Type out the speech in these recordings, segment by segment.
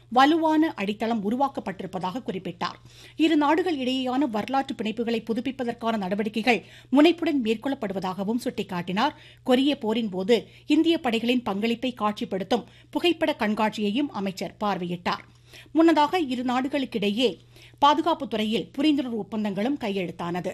வலுவான அடித்தளம் உருவாக்கப்பட்டிருப்பதாக குறிப்பிட்டார் இரு நாடுகள் இடையேயான வரலாற்று பிணைப்புகளை புதுப்பிப்பதற்கான நடவடிக்கைகள் முனைப்புடன் மேற்கொள்ளப்படுவதாகவும் சுட்டிக்காட்டினார் கொரிய போரின் போது இந்திய படைகளின் பங்களிப்பை காட்சிப்படுத்தும் புகைப்பட கண்காட்சியையும் அமைச்சர் பார்வையிட்டார் முன்னதாக இரு நாடுகளுக்கிடையே பாதுகாப்புத் துறையில் புரிந்துணர்வு ஒப்பந்தங்களும் கையெழுத்தானது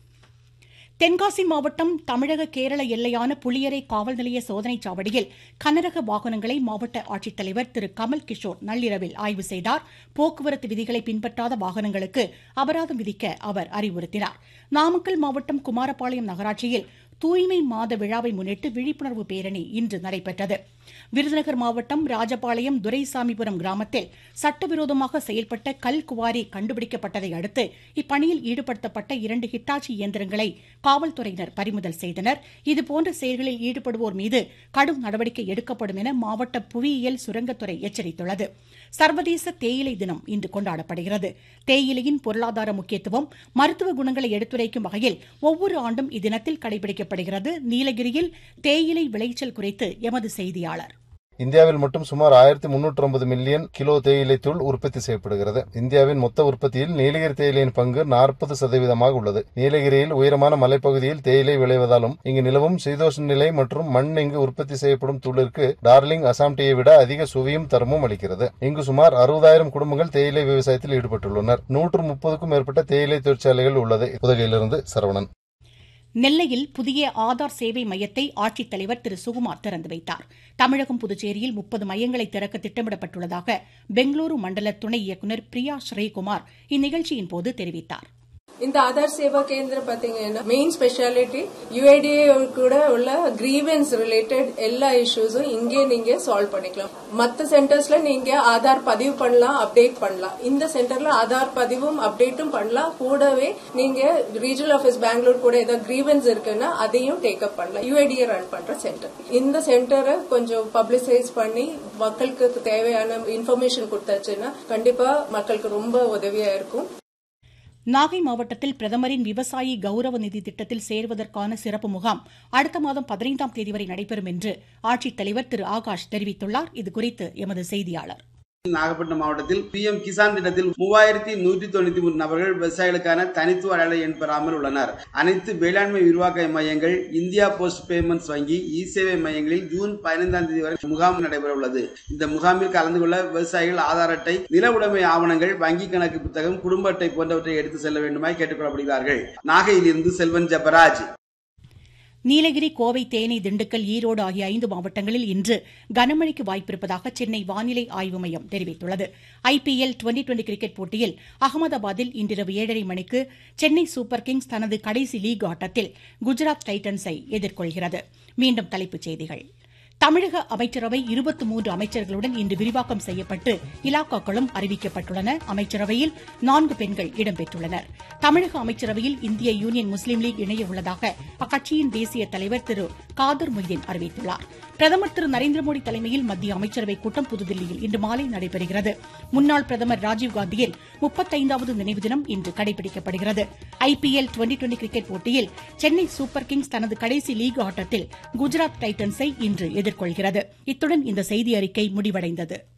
தென்காசி மாவட்டம் தமிழக கேரள எல்லையான புளியரை காவல் நிலைய சோதனைச் சாவடியில் கனரக வாகனங்களை மாவட்ட ஆட்சித்தலைவர் திரு கமல் கிஷோர் நள்ளிரவில் ஆய்வு செய்தார் போக்குவரத்து விதிகளை பின்பற்றாத வாகனங்களுக்கு அபராதம் விதிக்க அவர் அறிவுறுத்தினார் நாமக்கல் மாவட்டம் குமாரபாளையம் நகராட்சியில் தூய்மை மாத விழாவை முன்னிட்டு விழிப்புணர்வு பேரணி இன்று நடைபெற்றது விருதுநகர் மாவட்டம் ராஜபாளையம் துரைசாமிபுரம் கிராமத்தில் சட்டவிரோதமாக செயல்பட்ட கல் குவாரி கண்டுபிடிக்கப்பட்டதை அடுத்து இப்பணியில் ஈடுபடுத்தப்பட்ட இரண்டு ஹிட்டாச்சி இயந்திரங்களை காவல்துறையினர் பறிமுதல் செய்தனர் இதுபோன்ற செயல்களில் ஈடுபடுவோர் மீது கடும் நடவடிக்கை எடுக்கப்படும் என மாவட்ட புவியியல் சுரங்கத்துறை எச்சரித்துள்ளது சர்வதேச தேயிலை தினம் இன்று கொண்டாடப்படுகிறது தேயிலையின் பொருளாதார முக்கியத்துவம் மருத்துவ குணங்களை எடுத்துரைக்கும் வகையில் ஒவ்வொரு ஆண்டும் இத்தினத்தில் கடைபிடிக்கப்படுகிறது நீலகிரியில் தேயிலை விளைச்சல் குறித்து எமது செய்தியாளர் இந்தியாவில் மட்டும் சுமார் ஆயிரத்தி முன்னூற்றி ஒன்பது மில்லியன் கிலோ தேயிலை தூள் உற்பத்தி செய்யப்படுகிறது இந்தியாவின் மொத்த உற்பத்தியில் நீலகிரி தேயிலையின் பங்கு நாற்பது சதவீதமாக உள்ளது நீலகிரியில் உயரமான மலைப்பகுதியில் தேயிலை விளைவதாலும் இங்கு நிலவும் சீதோஷ நிலை மற்றும் மண் இங்கு உற்பத்தி செய்யப்படும் தூளிற்கு டார்லிங் அசாம் டீயை விட அதிக சுவையும் தரமும் அளிக்கிறது இங்கு சுமார் அறுபதாயிரம் குடும்பங்கள் தேயிலை விவசாயத்தில் ஈடுபட்டுள்ளனர் நூற்று முப்பதுக்கும் மேற்பட்ட தேயிலை தொழிற்சாலைகள் உள்ளது உதகையிலிருந்து சரவணன் நெல்லையில் புதிய ஆதார் சேவை மையத்தை ஆட்சித்தலைவர் திரு சுகுமார் திறந்து வைத்தார் தமிழகம் புதுச்சேரியில் முப்பது மையங்களை திறக்க திட்டமிடப்பட்டுள்ளதாக பெங்களூரு மண்டல துணை இயக்குநர் பிரியா ஸ்ரீகுமார் இந்நிகழ்ச்சியின் போது தெரிவித்தார் இந்த ஆதார் சேவா கேந்திரம் பாத்தீங்கன்னா மெயின் ஸ்பெஷாலிட்டி யுஐடிஏ கூட உள்ள கிரீவன்ஸ் ரிலேட்டட் எல்லா இஷ்யூஸும் இங்கே நீங்க சால்வ் பண்ணிக்கலாம் மத்த சென்டர்ஸ்ல நீங்க ஆதார் பதிவு பண்ணலாம் அப்டேட் பண்ணலாம் இந்த சென்டர்ல ஆதார் பதிவும் அப்டேட்டும் பண்ணலாம் கூடவே நீங்க ரீஜனல் ஆபீஸ் பெங்களூர் கூட ஏதாவது கிரீவன்ஸ் இருக்குன்னா அதையும் டேக்அப் பண்ணலாம் யுஐடிஏ ரன் பண்ற சென்டர் இந்த சென்டரை கொஞ்சம் பப்ளிசைஸ் பண்ணி மக்களுக்கு தேவையான இன்ஃபர்மேஷன் கொடுத்தாச்சுன்னா கண்டிப்பா மக்களுக்கு ரொம்ப உதவியா இருக்கும் நாகை மாவட்டத்தில் பிரதமரின் விவசாயி கௌரவ நிதி திட்டத்தில் சேர்வதற்கான சிறப்பு முகாம் அடுத்த மாதம் பதினைந்தாம் தேதி வரை நடைபெறும் என்று ஆட்சித்தலைவர் திரு ஆகாஷ் தெரிவித்துள்ளார் இதுகுறித்து எமது செய்தியாளர் நாகப்பட்டினம் மாவட்டத்தில் பி எம் கிசான் திட்டத்தில் மூவாயிரத்தி நூற்றி தொண்ணூத்தி மூணு நபர்கள் விவசாயிகளுக்கான தனித்துவ அடையாள எண் பெறாமல் உள்ளனர் அனைத்து வேளாண்மை விரிவாக்க மையங்கள் இந்தியா போஸ்ட் பேமெண்ட்ஸ் வங்கி இ சேவை மையங்களில் ஜூன் பதினைந்தாம் தேதி வரை முகாம் நடைபெற உள்ளது இந்த முகாமில் கலந்து கொள்ள விவசாயிகள் ஆதார் அட்டை நில உடைமை ஆவணங்கள் வங்கி கணக்கு புத்தகம் குடும்ப அட்டை போன்றவற்றை எடுத்து செல்ல வேண்டுமாய் கேட்டுக்கொள்ளப்படுகிறார்கள் நாகையிலிருந்து செல்வன் ஜபராஜ் நீலகிரி கோவை தேனி திண்டுக்கல் ஈரோடு ஆகிய ஐந்து மாவட்டங்களில் இன்று கனமழைக்கு வாய்ப்பிருப்பதாக சென்னை வானிலை ஆய்வு மையம் தெரிவித்துள்ளது ஐபிஎல் டுவெண்டி டுவெண்டி கிரிக்கெட் போட்டியில் அகமதாபாத்தில் இன்றிரவு ஏழரை மணிக்கு சென்னை சூப்பர் கிங்ஸ் தனது கடைசி லீக் ஆட்டத்தில் குஜராத் டைட்டன்ஸை எதிர்கொள்கிறது மீண்டும் தலைப்புச் செய்திகள் தமிழக அமைச்சரவை இருபத்தி மூன்று அமைச்சர்களுடன் இன்று விரிவாக்கம் செய்யப்பட்டு இலாக்காக்களும் அறிவிக்கப்பட்டுள்ளன அமைச்சரவையில் நான்கு பெண்கள் இடம்பெற்றுள்ளனர் தமிழக அமைச்சரவையில் இந்திய யூனியன் முஸ்லீம் லீக் இணைய உள்ளதாக அக்கட்சியின் தேசிய தலைவர் திரு காதர் மொய்தீன் அறிவித்துள்ளார் பிரதமர் திரு நரேந்திர மோடி தலைமையில் மத்திய அமைச்சரவைக் கூட்டம் புதுதில்லியில் இன்று மாலை நடைபெறுகிறது முன்னாள் பிரதமர் ராஜீவ்காந்தியின் முப்பத்தைந்தாவது நினைவு தினம் இன்று கடைபிடிக்கப்படுகிறது ஐபிஎல் டுவெண்டி டுவெண்டி கிரிக்கெட் போட்டியில் சென்னை சூப்பர் கிங்ஸ் தனது கடைசி லீக் ஆட்டத்தில் குஜராத் டைட்டன்ஸை இன்று எதிர்கொள்கிறது இத்துடன் இந்த செய்தி அறிக்கை முடிவடைந்தது